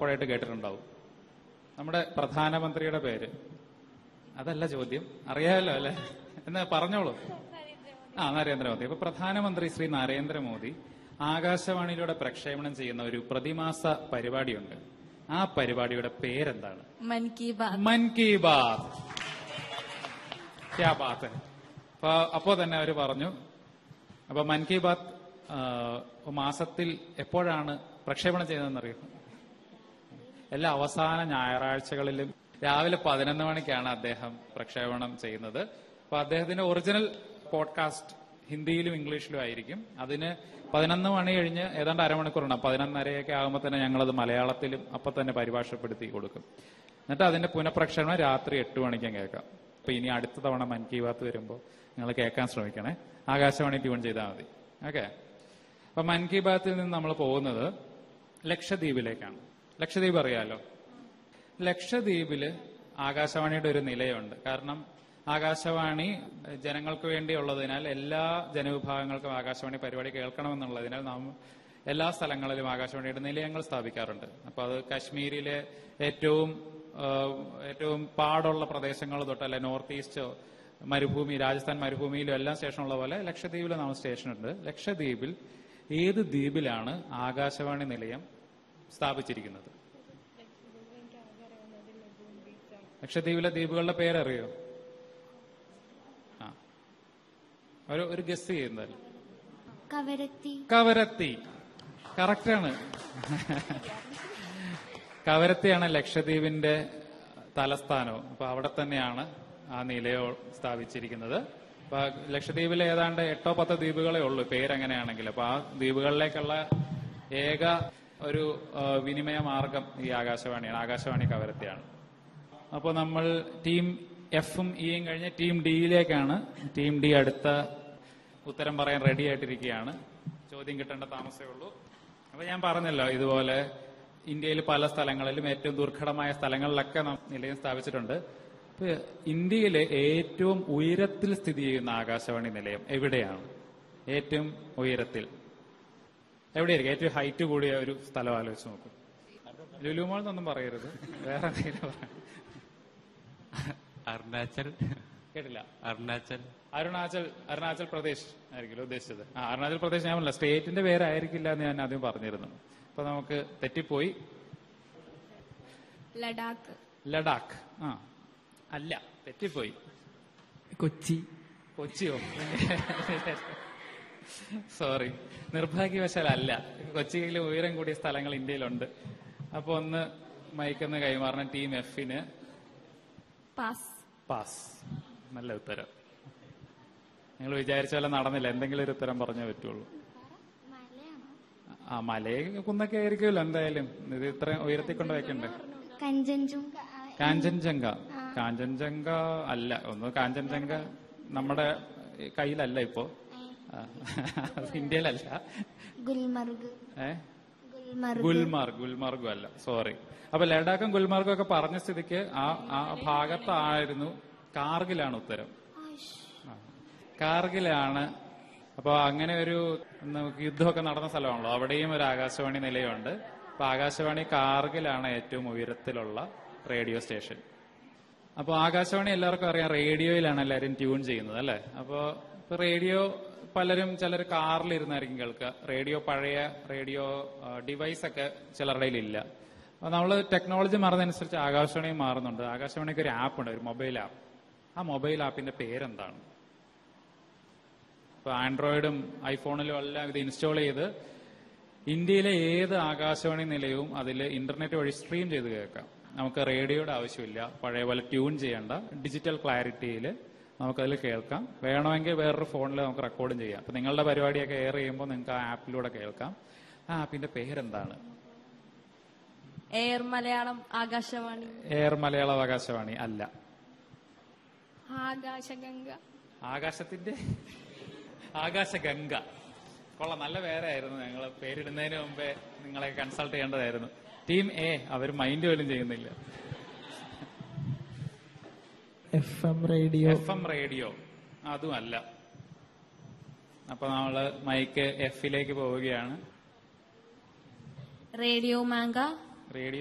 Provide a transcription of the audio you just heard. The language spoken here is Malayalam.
പലപ്പോഴായിട്ട് കേട്ടിട്ടുണ്ടാവും നമ്മുടെ പ്രധാനമന്ത്രിയുടെ പേര് അതല്ല ചോദ്യം അറിയാമല്ലോ അല്ലെ എന്നാ പറഞ്ഞോളൂ ആ നരേന്ദ്രമോദി അപ്പൊ പ്രധാനമന്ത്രി ശ്രീ നരേന്ദ്രമോദി ആകാശവാണിയിലൂടെ പ്രക്ഷേപണം ചെയ്യുന്ന ഒരു പ്രതിമാസ പരിപാടിയുണ്ട് ആ പരിപാടിയുടെ പേരെന്താണ് मन की बात മൻ കി ബാത് ക്യാ ബാത്ത് അപ്പൊ അപ്പോ തന്നെ അവര് പറഞ്ഞു അപ്പൊ മൻ കി ബാത്ത് ആ, മാസത്തിൽ എപ്പോഴാണ് പ്രക്ഷേപണം ചെയ്യുന്നതെന്നറിയോ എല്ലാ അവസാന ഞായറാഴ്ചകളിലും രാവിലെ പതിനൊന്ന് മണിക്കാണ് അദ്ദേഹം പ്രക്ഷേപണം ചെയ്യുന്നത് അപ്പൊ അദ്ദേഹത്തിന്റെ ഒറിജിനൽ പോഡ്കാസ്റ്റ് ഹിന്ദിയിലും ഇംഗ്ലീഷിലും ആയിരിക്കും അതിന് പതിനൊന്ന് മണി കഴിഞ്ഞ് ഏതാണ്ട് അരമണിക്കൂറുണ്ട് പതിനൊന്നരയൊക്കെ ആകുമ്പോൾ തന്നെ ഞങ്ങളത് മലയാളത്തിലും അപ്പൊ തന്നെ പരിഭാഷപ്പെടുത്തി കൊടുക്കും എന്നിട്ട് അതിന്റെ പുനഃപ്രക്ഷേപണം രാത്രി എട്ട് മണിക്കും കേൾക്കാം അപ്പൊ ഇനി അടുത്ത തവണ മൻ കി ബാത്ത് വരുമ്പോൾ നിങ്ങൾ കേൾക്കാൻ ശ്രമിക്കണേ ആകാശവാണി ട്യൂൺ ചെയ്താൽ മതി ഓക്കെ അപ്പൊ മൻ കി ബാത്തിൽ നിന്ന് നമ്മൾ പോകുന്നത് ലക്ഷദ്വീപിലേക്കാണ് ലക്ഷദ്വീപ് അറിയാലോ ലക്ഷദ്വീപില് ആകാശവാണിയുടെ ഒരു നിലയുണ്ട് കാരണം ആകാശവാണി ജനങ്ങൾക്ക് വേണ്ടിയുള്ളതിനാൽ എല്ലാ ജനവിഭാഗങ്ങൾക്കും ആകാശവാണി പരിപാടി കേൾക്കണമെന്നുള്ളതിനാൽ നാം എല്ലാ സ്ഥലങ്ങളിലും ആകാശവാണിയുടെ നിലയങ്ങൾ സ്ഥാപിക്കാറുണ്ട് അപ്പൊ അത് കാശ്മീരിലെ ഏറ്റവും ആ, ഏറ്റവും പാടുള്ള പ്രദേശങ്ങൾ തൊട്ടല്ലേ നോർത്ത് ഈസ്റ്റോ മരുഭൂമി രാജസ്ഥാൻ മരുഭൂമിയിലും എല്ലാം സ്റ്റേഷനുള്ള പോലെ ലക്ഷദ്വീപിൽ നമ്മൾ സ്റ്റേഷനുണ്ട് ലക്ഷദ്വീപിൽ ഏത് ദ്വീപിലാണ് ആകാശവാണി നിലയം സ്ഥാപിച്ചിരിക്കുന്നത് ലക്ഷദ്വീപിലെ ദ്വീപുകളുടെ പേരറിയോ ആ ഒരു ഒരു ഗസ് ചെയ്യുന്നതല്ല കവരത്തി കവരത്തി കറക്റ്റാണ് കവരത്തിയാണ് ലക്ഷദ്വീപിന്റെ തലസ്ഥാനവും അപ്പൊ അവിടെ തന്നെയാണ് ആ നിലയോ സ്ഥാപിച്ചിരിക്കുന്നത് അപ്പൊ ലക്ഷദ്വീപിൽ ഏതാണ്ട് എട്ടോ പത്തോ ദ്വീപുകളെ ഉള്ളൂ പേരെങ്ങനെയാണെങ്കിൽ അപ്പൊ ആ ദ്വീപുകളിലേക്കുള്ള ഏക ഒരു ആ, വിനിമയ മാർഗം ഈ ആകാശവാണിയാണ് ആകാശവാണി കവരത്തിയാണ് അപ്പോൾ നമ്മൾ ടീം എഫും ഇയും കഴിഞ്ഞ് ടീം ഡിയിലേക്കാണ് ടീം ഡി അടുത്ത ഉത്തരം പറയാൻ റെഡി ആയിട്ടിരിക്കുകയാണ് ചോദ്യം കിട്ടേണ്ട താമസമേ ഉള്ളൂ അപ്പൊ ഞാൻ പറഞ്ഞല്ലോ ഇതുപോലെ ഇന്ത്യയിൽ പല സ്ഥലങ്ങളിലും ഏറ്റവും ദുർഘടമായ സ്ഥലങ്ങളിലൊക്കെ നാം നിലയം സ്ഥാപിച്ചിട്ടുണ്ട് ഇപ്പൊ ഇന്ത്യയിലെ ഏറ്റവും ഉയരത്തിൽ സ്ഥിതി ചെയ്യുന്ന ആകാശവാണി നിലയം എവിടെയാണ് ഏറ്റവും ഉയരത്തിൽ എവിടെയായിരിക്കും ഏറ്റവും ഹൈറ്റ് കൂടിയ ഒരു സ്ഥലം ആലോചിച്ച് നോക്കും ലുലുമോൾ എന്നൊന്നും പറയരുത് വേറെ എന്തെങ്കിലും പറയാം. അരുണാചൽ കേട്ടില്ല അരുണാചൽ അരുണാചൽ അരുണാചൽ പ്രദേശ് ആയിരിക്കുമല്ലോ ഉദ്ദേശിച്ചത് ആ അരുണാചൽ പ്രദേശ് ഞാൻ പറഞ്ഞില്ല സ്റ്റേറ്റിന്റെ പേരായിരിക്കില്ല എന്ന് ഞാൻ ആദ്യം പറഞ്ഞിരുന്നു അപ്പൊ നമുക്ക് തെറ്റിപ്പോയി लद्दाख ലഡാക്ക് ആ അല്ല തെറ്റിപ്പോയി കൊച്ചി കൊച്ചിയോ സോറി നിർഭാഗ്യവശാൽ അല്ല കൊച്ചിയിലെ ഉയരം കൂടിയ സ്ഥലങ്ങൾ ഇന്ത്യയിലുണ്ട് അപ്പൊ ഒന്ന് മയക്കുന്ന കൈമാറണം ടീം എഫിന് पास പാസ് നല്ല ഉത്തരം നിങ്ങൾ വിചാരിച്ച പോലെ നടന്നില്ല എന്തെങ്കിലും ഒരു ഉത്തരം പറഞ്ഞേ പറ്റുള്ളൂ ആ മലയെ കുന്നൊക്കെ ആയിരിക്കുമല്ലോ എന്തായാലും ഇത് ഇത്ര ഉയർത്തി കൊണ്ട് വെക്കണ്ടേ കഞ്ചൻജുങ്ക കാഞ്ചൻജംഗ കാഞ്ചൻജംഗ അല്ല ഒന്ന് കാഞ്ചൻജംഗ നമ്മുടെ കയ്യിലല്ല ഇപ്പോ ആ, അത് ഇന്ത്യയിലല്ല ഗുൽമർഗ് ഏ ഗുൽമർഗ് ഗുൽമാർഗ് ഗുൽമാർഗും അല്ല സോറി അപ്പൊ ലഡാക്കും ഗുൽമാർഗും ഒക്കെ പറഞ്ഞ സ്ഥിതിക്ക് ആ ആ ഭാഗത്തായിരുന്നു കാർഗിലാണ് ഉത്തരം ആ. കാർഗിലാണ് അപ്പൊ അങ്ങനെ ഒരു നമുക്ക് യുദ്ധമൊക്കെ നടന്ന സ്ഥലമാണല്ലോ അവിടെയും ഒരു ആകാശവാണി നിലയമുണ്ട് അപ്പൊ ആകാശവാണി കാർഗിലാണ് ഏറ്റവും ഉയരത്തിലുള്ള റേഡിയോ സ്റ്റേഷൻ അപ്പൊ ആകാശവാണി എല്ലാവർക്കും അറിയാം റേഡിയോയിലാണ് എല്ലാവരും ട്യൂൺ ചെയ്യുന്നത് അല്ലെ അപ്പൊ ഇപ്പൊ റേഡിയോ പലരും ചിലർ കാറിലിരുന്നായിരിക്കും കേൾക്കുക റേഡിയോ പഴയ റേഡിയോ ഡിവൈസ് ഒക്കെ ചിലരുടെ ഇല്ല അപ്പൊ നമ്മൾ ടെക്നോളജി മാറുന്നതനുസരിച്ച് ആകാശവാണിയും മാറുന്നുണ്ട് ആകാശവാണിക്ക് ഒരു ആപ്പ് ഉണ്ട് ഒരു മൊബൈൽ ആപ്പ് ആ മൊബൈൽ ആപ്പിന്റെ പേരെന്താണ് ഇപ്പൊ ആൻഡ്രോയിഡും ഐഫോണിലും എല്ലാം ഇത് ഇൻസ്റ്റാൾ ചെയ്ത് ഇന്ത്യയിലെ ഏത് ആകാശവാണി നിലയവും അതിൽ ഇന്റർനെറ്റ് വഴി സ്ട്രീം ചെയ്ത് കേൾക്കാം നമുക്ക് റേഡിയോയുടെ ആവശ്യമില്ല പഴയ പോലെ ട്യൂൺ ചെയ്യേണ്ട ഡിജിറ്റൽ ക്ലാരിറ്റിയിൽ നമുക്കതിൽ കേൾക്കാം വേണമെങ്കിൽ വേറൊരു ഫോണിൽ നമുക്ക് റെക്കോർഡും ചെയ്യാം അപ്പൊ നിങ്ങളുടെ പരിപാടിയൊക്കെ എയർ ചെയ്യുമ്പോൾ നിങ്ങൾക്ക് ആ ആപ്പിലൂടെ കേൾക്കാം ആ ആപ്പിന്റെ പേരെന്താണ് എയർ മലയാളം ആകാശവാണി എയർ മലയാളം ആകാശവാണി അല്ല ആകാശഗംഗ ആകാശത്തിന്റെ ആകാശഗംഗ കൊള്ളാം നല്ല പേരായിരുന്നു ഞങ്ങൾ പേരിടുന്നതിന് മുമ്പേ നിങ്ങളെ കൺസൾട്ട് ചെയ്യേണ്ടതായിരുന്നു ടീം എ അവർ മൈൻഡ് പോലും ചെയ്യുന്നില്ല F M radio F M radio അതും അല്ല അപ്പൊ നമ്മള് മൈക്ക് എഫിലേക്ക് പോവുകയാണ് റേഡിയോ മാങ്ക റേഡിയോ